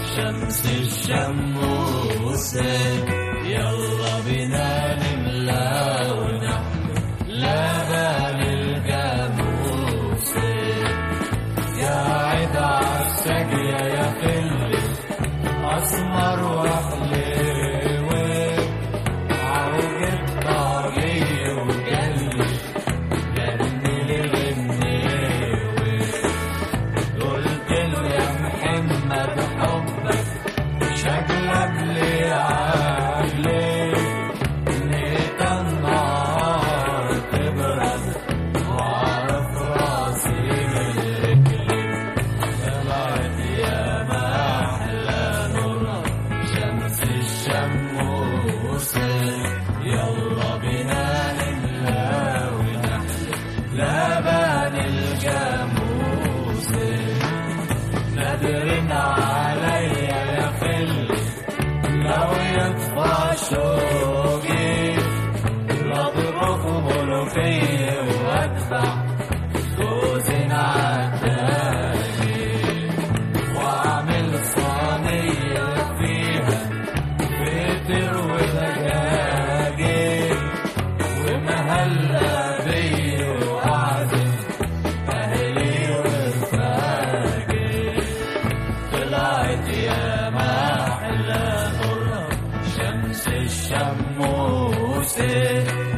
شمس الشموس يلا بنا نملى ونحن لبن الجاموس يا عيد عالسجية يا خلي أسمر وحلوة عوجة طاغية وجلي جني لغنيوة قلت له يا محمد حبك شكلك لي عقلي نيت النار تبرد واعرف راسي من رجلي طلعت يا محلى نور شمس الشموس يلا بنا نملى ونحلى لبن الجاموس نادرين عليا يا خلي لو يطفى شوقي لاضرب ملوكية واتبع جوزين عالتاني واعمل صينية فيها فطر ودجاجي ومهلة بيه وأعزم أهلي ورفاقي طلعت يا محلى نور شمس الشموس